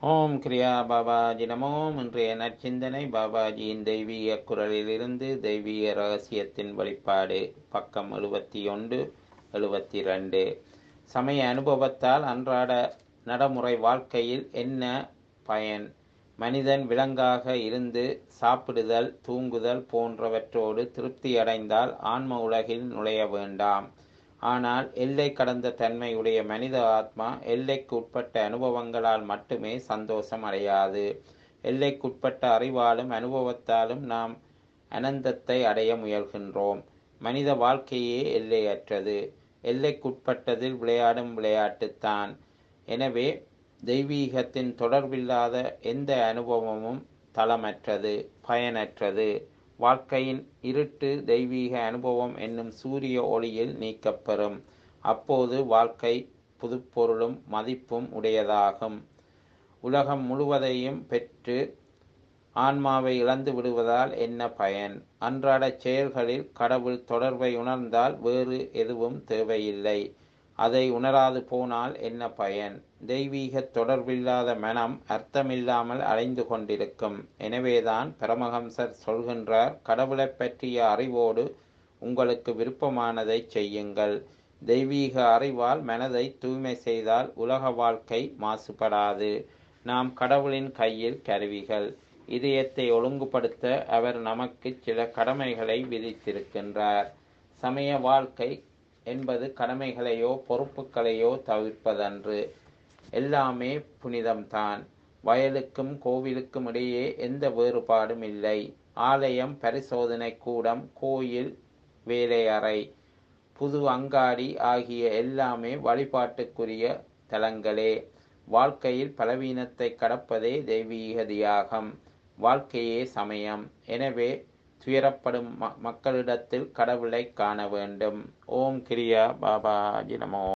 ஓம் கிரியா பாபாஜி நமோம் இன்றைய நற்சிந்தனை பாபாஜியின் தெய்வீக குரலிலிருந்து தெய்வீக ரகசியத்தின் வெளிப்பாடு பக்கம் எழுபத்தி ஒன்று எழுபத்தி ரெண்டு சமய அனுபவத்தால் அன்றாட நடைமுறை வாழ்க்கையில் என்ன பயன் மனிதன் விலங்காக இருந்து சாப்பிடுதல் தூங்குதல் போன்றவற்றோடு திருப்தி அடைந்தால் ஆன்ம உலகில் நுழைய வேண்டாம் ஆனால் எல்லை கடந்த தன்மையுடைய மனித ஆத்மா எல்லைக்கு உட்பட்ட அனுபவங்களால் மட்டுமே சந்தோஷம் அடையாது எல்லைக்குட்பட்ட அறிவாலும் அனுபவத்தாலும் நாம் அனந்தத்தை அடைய முயல்கின்றோம் மனித வாழ்க்கையே எல்லையற்றது எல்லைக்குட்பட்டதில் விளையாடும் விளையாட்டுத்தான் எனவே தெய்வீகத்தின் தொடர்பில்லாத எந்த அனுபவமும் தளமற்றது பயனற்றது வாழ்க்கையின் இருட்டு தெய்வீக அனுபவம் என்னும் சூரிய ஒளியில் நீக்கப்பெறும் அப்போது வாழ்க்கை புதுப்பொருளும் மதிப்பும் உடையதாகும் உலகம் முழுவதையும் பெற்று ஆன்மாவை இழந்து விடுவதால் என்ன பயன் அன்றாட செயல்களில் கடவுள் தொடர்பை உணர்ந்தால் வேறு எதுவும் தேவையில்லை அதை உணராது போனால் என்ன பயன் தெய்வீக தொடர்பில்லாத மனம் அர்த்தமில்லாமல் அலைந்து கொண்டிருக்கும் எனவேதான் பரமஹம்சர் சொல்கின்றார் கடவுளை பற்றிய அறிவோடு உங்களுக்கு விருப்பமானதை செய்யுங்கள் தெய்வீக அறிவால் மனதை தூய்மை செய்தால் உலக வாழ்க்கை மாசுபடாது நாம் கடவுளின் கையில் கருவிகள் இதயத்தை ஒழுங்குபடுத்த அவர் நமக்கு சில கடமைகளை விதித்திருக்கின்றார் சமய வாழ்க்கை என்பது கடமைகளையோ பொறுப்புகளையோ தவிர்ப்பதன்று எல்லாமே புனிதம்தான் வயலுக்கும் கோவிலுக்கும் இடையே எந்த வேறுபாடும் இல்லை ஆலயம் பரிசோதனை கூடம் கோயில் வேலையறை புது அங்காடி ஆகிய எல்லாமே வழிபாட்டுக்குரிய தலங்களே வாழ்க்கையில் பலவீனத்தை கடப்பதே தெய்வீக தியாகம் வாழ்க்கையே சமயம் எனவே துயரப்படும் மக்களிடத்தில் கடவுளை காண வேண்டும் ஓம் கிரியா பாபாஜி நமோ